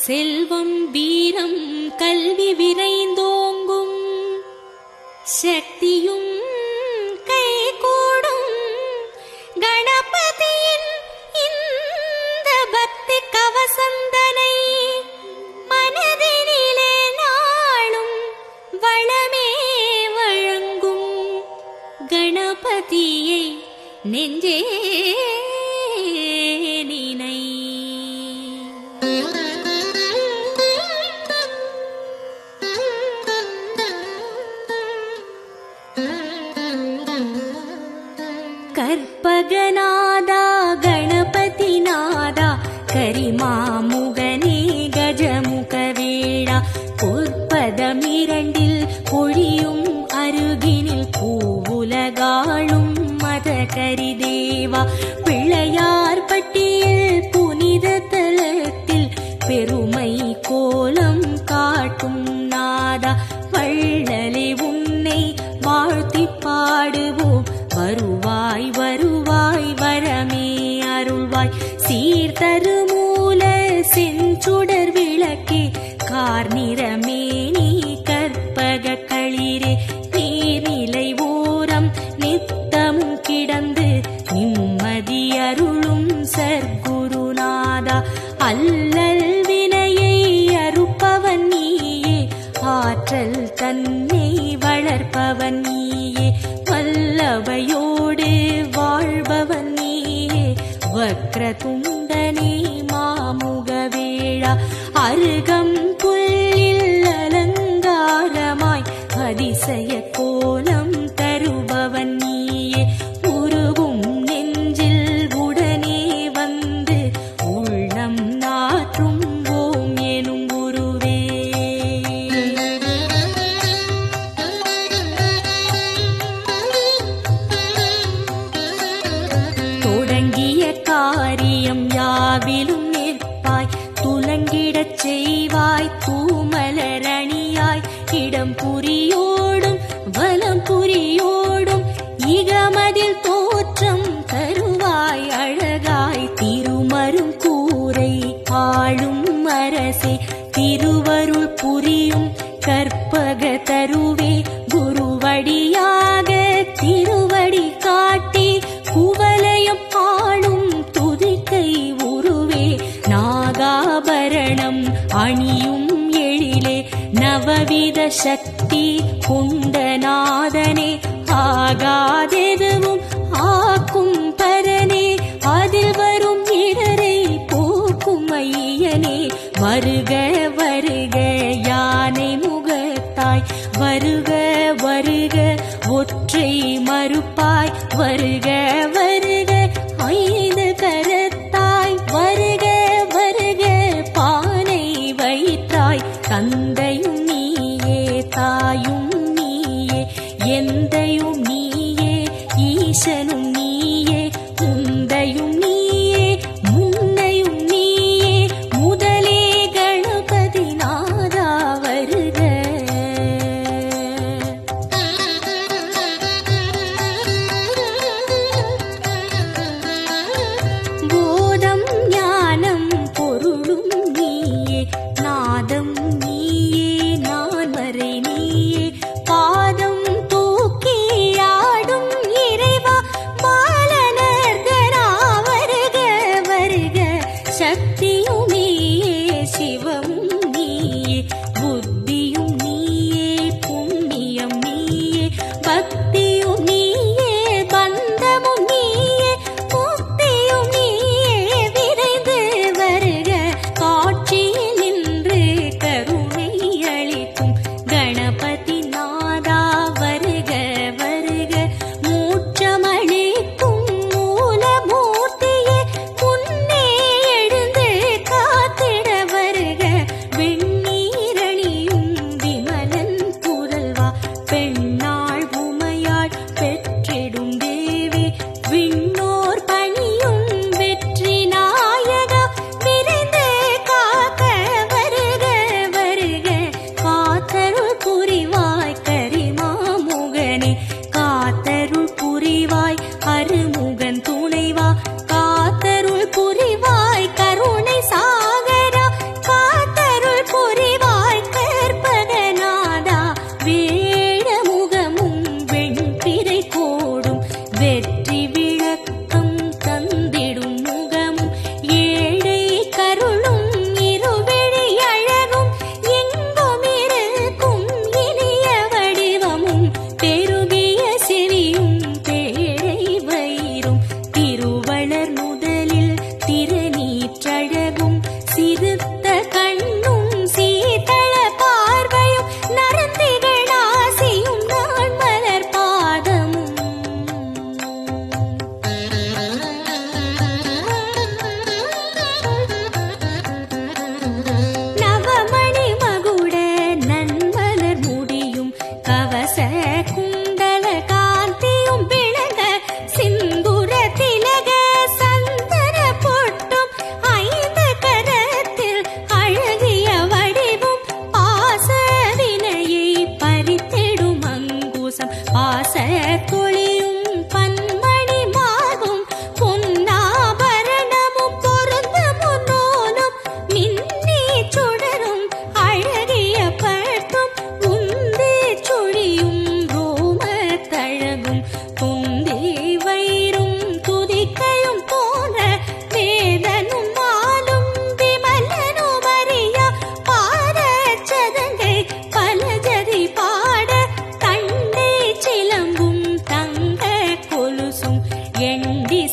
செல்வம் வீரம் கல்வி விரைந்தோங்கும் சக்தியும் கைகூடும் கணபதியின் இந்த பக்தி கவசந்தனை மனதினிலே நாளும் வளமே வழங்கும் கணபதியை நெஞ்சே நினை கற்பகநாதா கணபதிநாதா கரிமாமுகனே கஜமுகவேடா பொற்பதமிரண்டில் பொழியும் அருகினில் பூவுலகாளும் மத கரிதேவா பிள்ளையார் பட்டியல் புனித தலத்தில் பெருமை கோலம் காட்டும் நாதா வள்ளலே உன்னை வாழ்த்தி பாடுவோம் வருவாய் வருவாய் வரமே அருள்வாய் சீர்தரு மூல செஞ்சுடர் விளக்கே கார்நிறமே நீ கற்பக களிரே நீர்நிலை ஓரம் நித்தமும் கிடந்து நிம்மதி அருளும் சர்க்குருநாதா அல்லல் வினையை அறுப்பவன் நீயே ஆற்றல் தன்னை வளர்ப்பவன் நீயே வல்லவையோடு வாழ்பவன் நீயே வக்ரதுண்டனே மாமுகவேழா அருகம் புல்லில் அலங்காரமாய் அதிசய கோலம் தருபவன் நீயே உருவும் நெஞ்சில் உடனே வந்து உள்ளம் நாற்றும் ஓம் எனும் குருவே தொடங்கிய காரியம் யாவிலும் நிற்பாய் துலங்கிடச் செய்வாய் தூமலரணியாய் இடம் புரியோடும் வலம் புரியோடும் இகமதில் தோற்றம் தருவாய் அழகாய் திருமரும் கூரை ஆளும் அரசே திருவருள் புரியும் கற்பக தருவே குருவடியாக திருவடி காட்டி குவலயம் ஆளும் துதிக்கை உருவே நாகாபரணம் அணியும் எழிலே நவவித சக்தி குண்டநாதனே ஆகாதெதுவும் ஆக்கும் பரனே அதில் வரும் இடரை போக்கும் ஐயனே வருக வருக யானை முகத்தாய் வருக வருக ஒற்றை மறுப்பாய் வருக வருக ஐந்து கரத்தாய் வருக வருக பானை வைத்தாய் தந்தையும் நீயே தாயும் நீயே எந்தையும் நீயே ஈச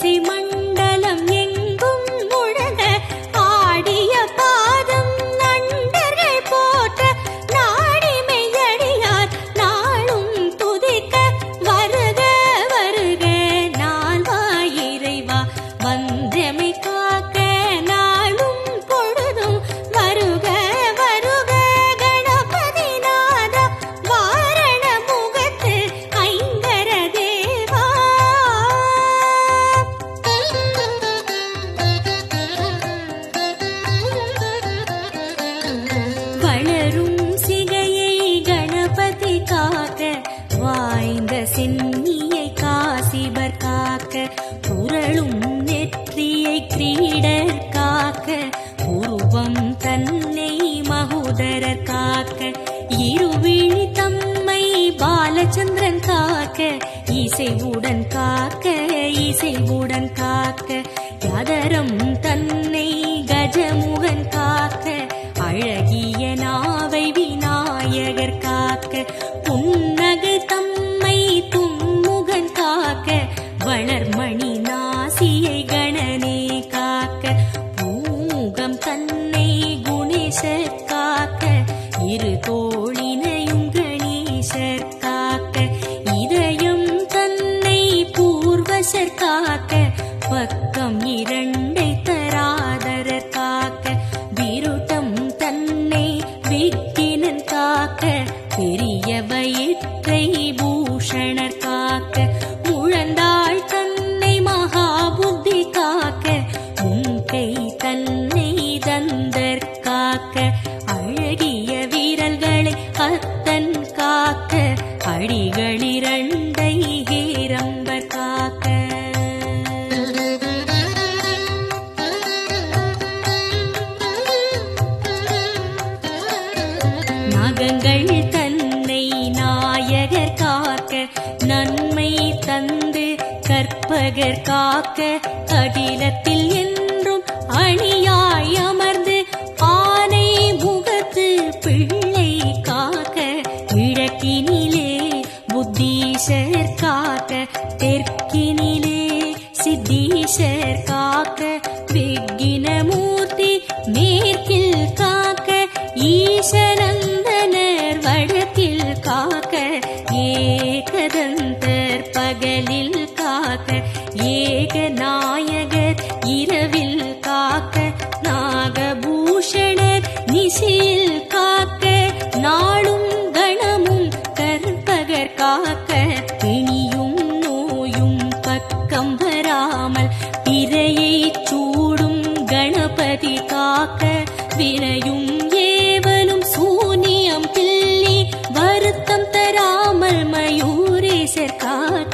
இசை மண்டலம் எங்கும் முழங்க ஆடிய பாதம் நண்டர்கள் போற்ற நாடிமையடியார் நாளும் துதிக்க வருக வருக நாள்வாய் இறைவா வந்தமை காக்க நாளும் பொழுதும் வருக வருக கணபதி நாதா வாரண முகத்து ஐங்கர தேவா வளரும் சிகையை கணபதி காக்க வாய்ந்த சென்னியை காசிபர் காக்க புரளும் நெற்றியை கிரீடர் காக்க உருவம் தன்னை மகுதரர் காக்க இருவிழி தம்மை பாலச்சந்திரன் காக்க இசைவுடன் காக்க இசைவுடன் காக்க யதரம் தன்னை கஜமுகன் காக்க அழகிய நாவை விநாயகர் காக்க புன்னகை தம்மை தும்முகன் காக்க வளர்மணி நாசியை கணனே காக்க பூமுகம் தன்னை குணேசர் காக்க இரு தோழினையும் கணேசர் காக்க இதயம் தன்னை பூர்வசர் காக்க பக்கம் இரண்டை தராதரர் காக்க விருட்டம் தன்னை விக்கினன் காக்க பெரிய வயிற்றை பூஷணர் காக்க முழந்தாள் தன்னை மகாபுத்தி காக்க முன்கை தன்னை தந்தர் காக்க அழகிய வீரல்களை அத்தன் காக்க அடிகளிரண்டை ஹேரம்பர் காக்க நகங்கள் தன்னை நாயகர் காக்க நன்மை தந்து கற்பகர் காக்க அகிலத்தில் என்றும் அணியாய் அமர்ந்து ஆனை முகத்து பிள்ளை காக்க கிழக்கினிலே புத்தீஷர் காக்க தெற்கினிலே சித்தீஷர் காக்க விக்கினமூர்த்தி மேற்கில் காக்க ஈசனந்தனர் வடக்கில் காக்க ஏகதந்தர் பகலில் காக்க ஏகநாயகர் இரவில் காக்க நாகபூஷணர் நிசியில் காக்க நாளும் கணமும் கற்பகர் காக்க பிணியும் நோயும் பக்கம் வராமல் பிறையை சூடும் கணபதி காக்க வினையும் ஏவலும் சூனியம் பில்லி வருத்தம் தராமல் மயூரேசர் காக்க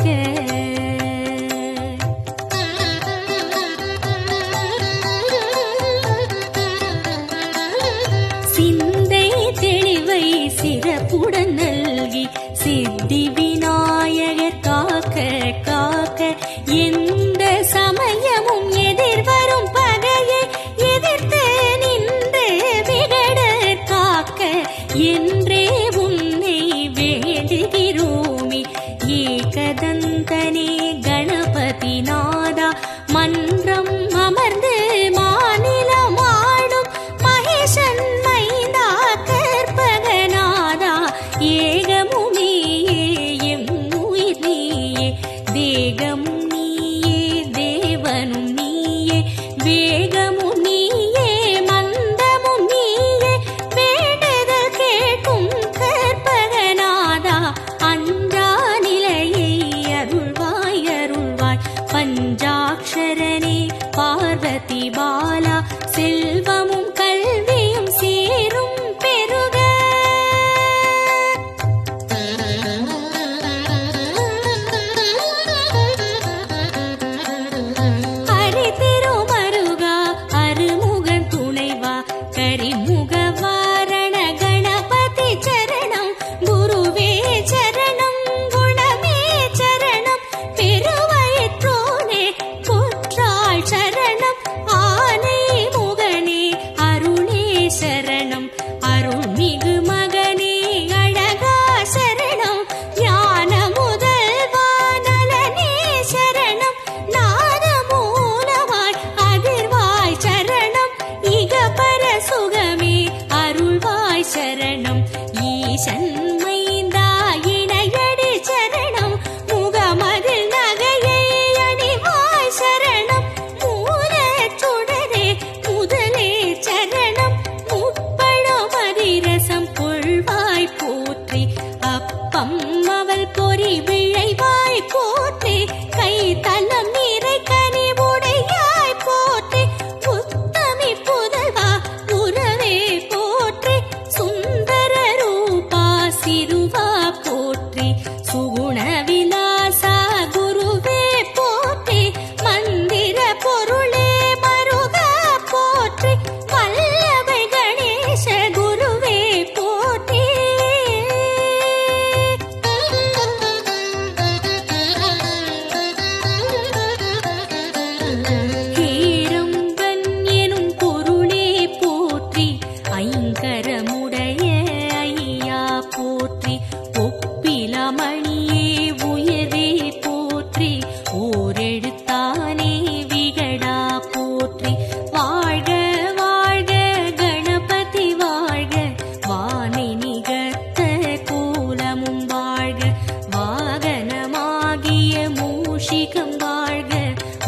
சிந்தை தெளிவை சிறப்புடன் நல்கி சித்தி விநாயகர் காக்க காக்க எந்த சமயமும் எதிர்வரும் பகையை எதிர்த்து நின்று விகடர் காக்க என்றே உன்னை வேண்டுகிறோமே ஏகதந்தனே கணபதி நாதா மன்றம் அமர்ந்து மாநிலமாடும் மகேசன் மைந்தா கற்பகநாதா ஏகமும் நீயே எம் உயிர் நீயே தேகமும் நீயே தேவனும் நீயே வேகமும் நீயே மந்தமும் நீயே வேண்டுதல் கேட்கும் கற்பகநாதா அஞ்சா நிலையை அருள்வாய் அருள்வாய் பஞ்சாட்சரனே பார்வதி பாலா செல்வமும் கல்வியும் சேரும் பெருக ஹரி திருமருகா அருமுகன் துணைவா கரிமுக வாரண கணபதி சரணம் குருவே சரணம் குணமே சரணம் பெருவயிற்றோனே குற்றாள் சரணம் ஆனை முகனே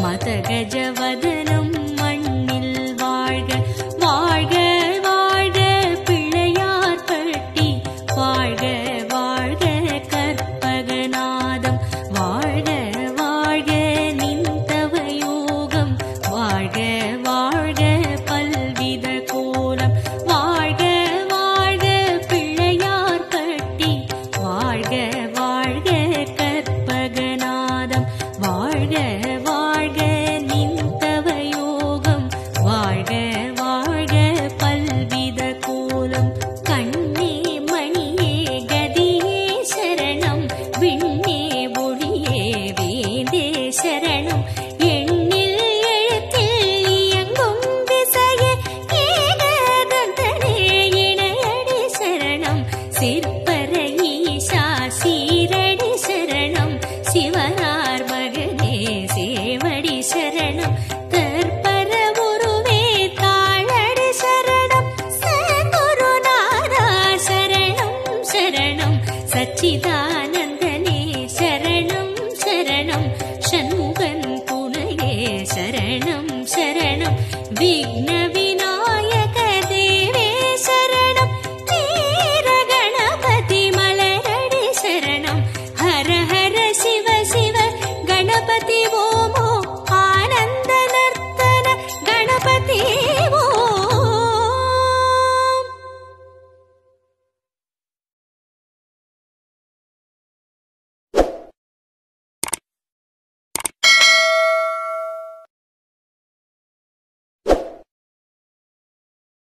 மதகஜவதனம் மண்ணில் வாழ்க வாழ்க வாழ்க பிள்ளையார் பட்டி வாழ்க வாழ்க கற்பகநாதம் வாழ்க வாழ்க நின்றவ யோகம் வாழ்க வாழ்க பல்வித கோலம் வாழ்க வாழ்க பிள்ளையார் பட்டி வாழ்க வாழ்க கற்பகநாதம் வாழ்க வாழ்க நின்றவ யோகம் வாழ்க வாழ்க பல்வித கோலம் கண்ணே மணியே கதியே சரணம் விண்ணே ஒளியே வேந்தே சரணம் எண்ணில் எழுத்தில் இயங்கும் திசையே ஏகதந்தனே இணையடி சரணம் சிற்பர ஈசா சீரடி சரணம் சிவனார் மகனே சேவடி சரணம் தற்பர உருவே தாழடி சரணம் சங்குருநாதா சரணம் சரணம் சச்சிதானந்தனே சரணம் சரணம் சண்முகன் துணையே சரணம் சரணம் விக்ன